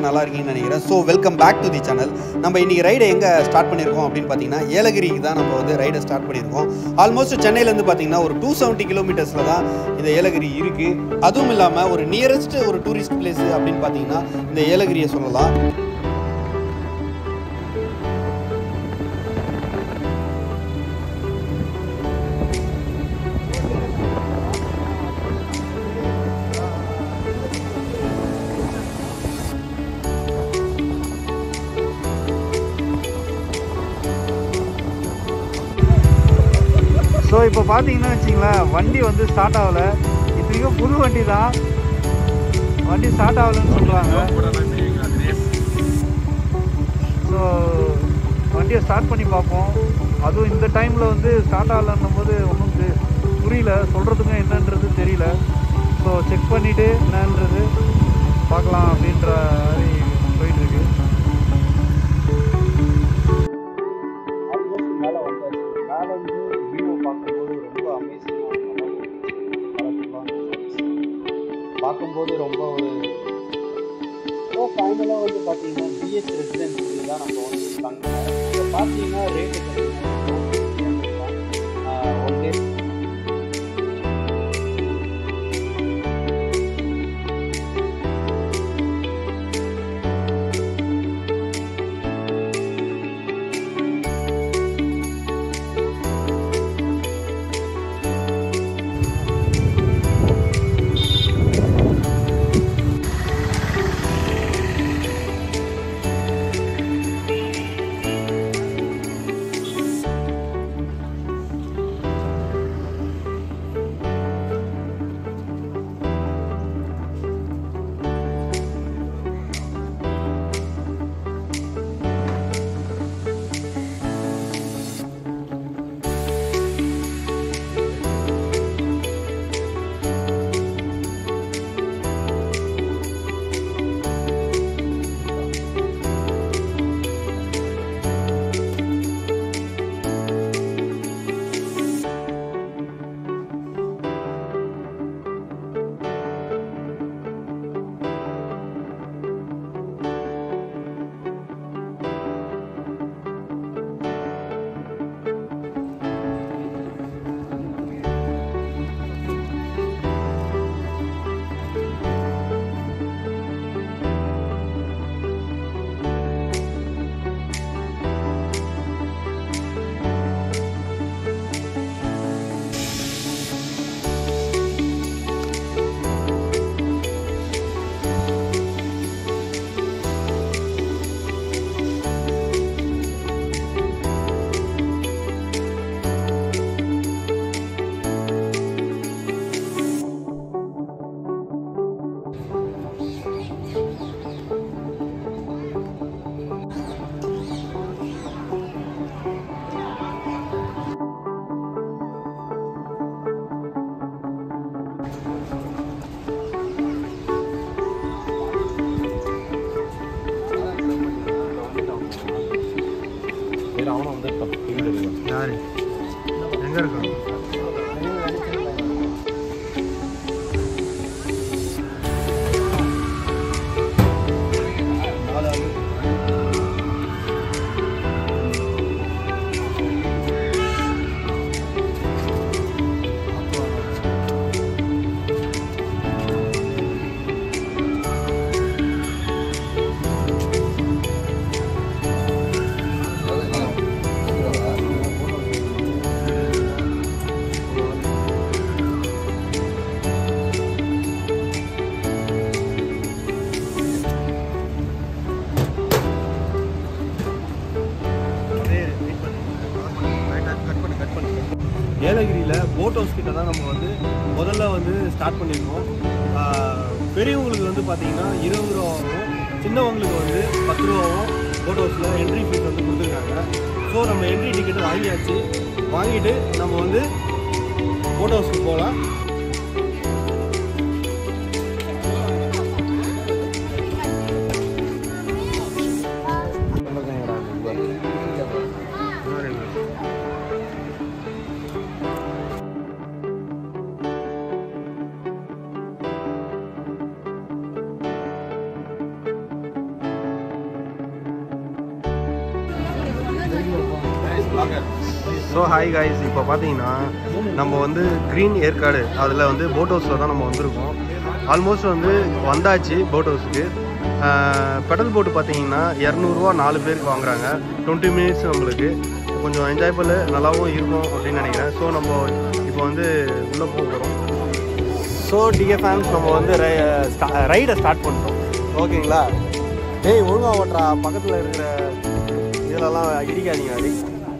நல்லா இருக்கீங்கன்னு நினைக்கிறேன் so welcome back to the channel நம்ம இன்றைக்கி ரைடை எங்கே ஸ்டார்ட் பண்ணியிருக்கோம் அப்படின்னு பார்த்தீங்கன்னா ஏலகிரிக்கு தான் நம்ம வந்து ரைடை ஸ்டார்ட் பண்ணியிருக்கோம் ஆல்மோஸ்ட் சென்னையிலேருந்து பார்த்தீங்கன்னா ஒரு டூ செவன்ட்டி கிலோமீட்டர்ஸில் தான் இந்த ஏலகிரி இருக்குது அதுவும் இல்லாமல் ஒரு நியரஸ்ட் ஒரு டூரிஸ்ட் பிளேஸ் அப்படின்னு பார்த்தீங்கன்னா இந்த ஏலகிரியை சொல்லலாம் ஸோ இப்போ பார்த்தீங்கன்னா வச்சிங்களேன் வண்டி வந்து ஸ்டார்ட் ஆகலை இத்தனைக்கும் புது வண்டி தான் வண்டி ஸ்டார்ட் ஆகலைன்னு சொல்கிறாங்க ஸோ வண்டியை ஸ்டார்ட் பண்ணி பார்ப்போம் அதுவும் இந்த டைமில் வந்து ஸ்டார்ட் ஆகலன்னும் போது ஒன்றும் தெ- புரியல சொல்கிறதுக்கும் என்னன்றது தெரியல ஸோ செக் பண்ணிவிட்டு என்னன்றது பார்க்கலாம் அப்படின்ற மாதிரி போயிட்டுருக்கு ஆல்மோஸ்ட் மேலே வந்தாச்சு மேலே வந்து வியூவை பார்க்கும்போது ரொம்ப அமேசிங்காக பார்க்கும்போது ரொம்ப ஒரு ஸோ ஃபைனலாக வந்து பார்த்தீங்கன்னா பிஎஸ் ரெசிடென்சி தான் நம்ம வந்து தங்கினோம் இப்போ பார்த்தீங்கன்னா ரேட்டு ஒன் டே யாரு எங்கே இருக்காங்க ஏலகிரியில் போட் ஹவுஸ் கிட்ட தான் நம்ம வந்து முதல்ல வந்து ஸ்டார்ட் பண்ணியிருக்கோம் ஆஹ் பெரியவங்களுக்கு வந்து பார்த்தீங்கன்னா இருபது ரூபாவும் சின்னவங்களுக்கு வந்து பத்து ரூபாவும் போட் ஹவுஸில் என்ட்ரி ஃபீஸ் வந்து கொடுத்துருக்காங்க ஸோ நம்ம என்ட்ரி டிக்கெட் வாங்கியாச்சு வாங்கிட்டு நம்ம வந்து போட் ஹவுஸ்க்கு போகலாம் ஸோ ஹாய் காய்ஸ் இப்போ பார்த்தீங்கன்னா நம்ம வந்து க்ரீன் ஏற்காடு அதில் வந்து போட் ஹவுஸில் தான் நம்ம வந்திருக்கோம் ஆல்மோஸ்ட் வந்து வந்தாச்சு போட் ஹவுஸுக்கு பெடல் போட்டு பார்த்தீங்கன்னா இரநூறுவா நாலு பேருக்கு வாங்குறாங்க டுவெண்ட்டி மினிட்ஸ் நம்மளுக்கு கொஞ்சம் என்ஜாயபிள் நல்லாவும் இருக்கும் அப்படின்னு நினைக்கிறேன் ஸோ நம்ம இப்போ வந்து உள்ளே போக போகிறோம் ஸோ டிகே ஃபேன்ஸ் நம்ம வந்து ரைடை ஸ்டார்ட் பண்ணிட்டோம் ஓகேங்களா டேய் ஒழுங்கா ஓட்டுறா பக்கத்தில் இருக்கிற இதிலலாம் இடிக்காதீங்க அடி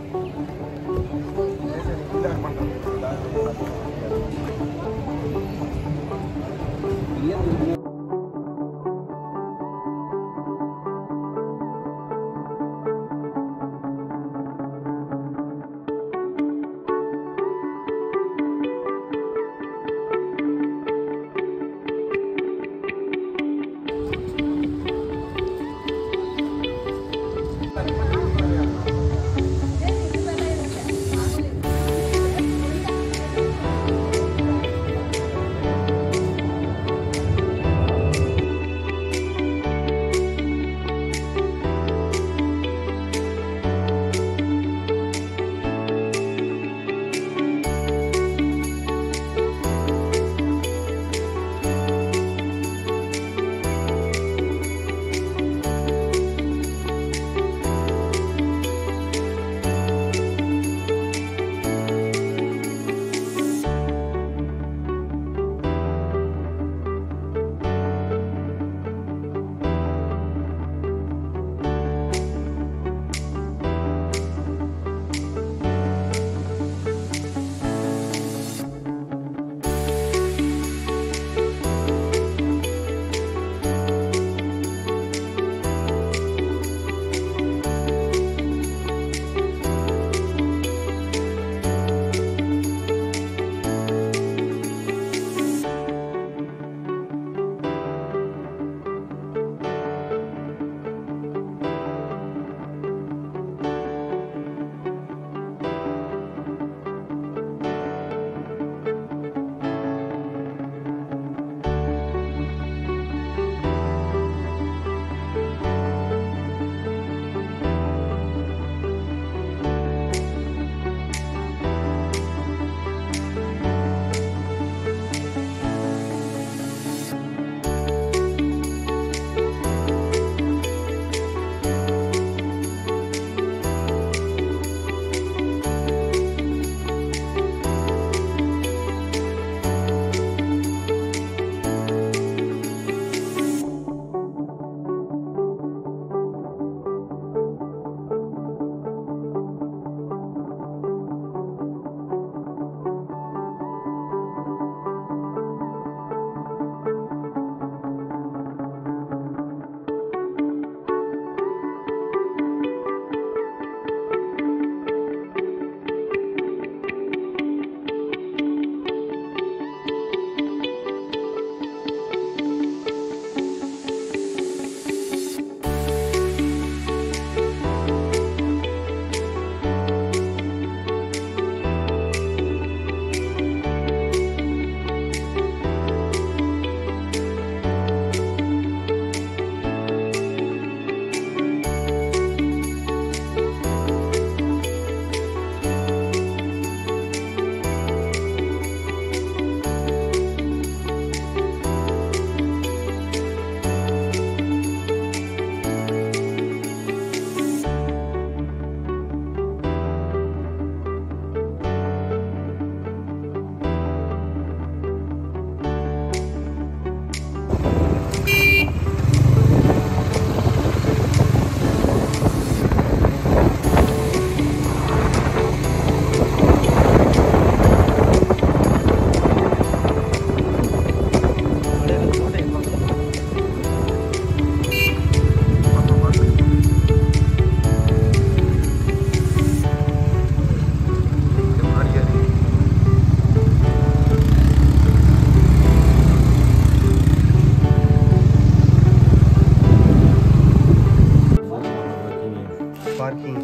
parking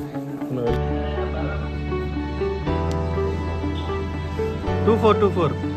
two four two four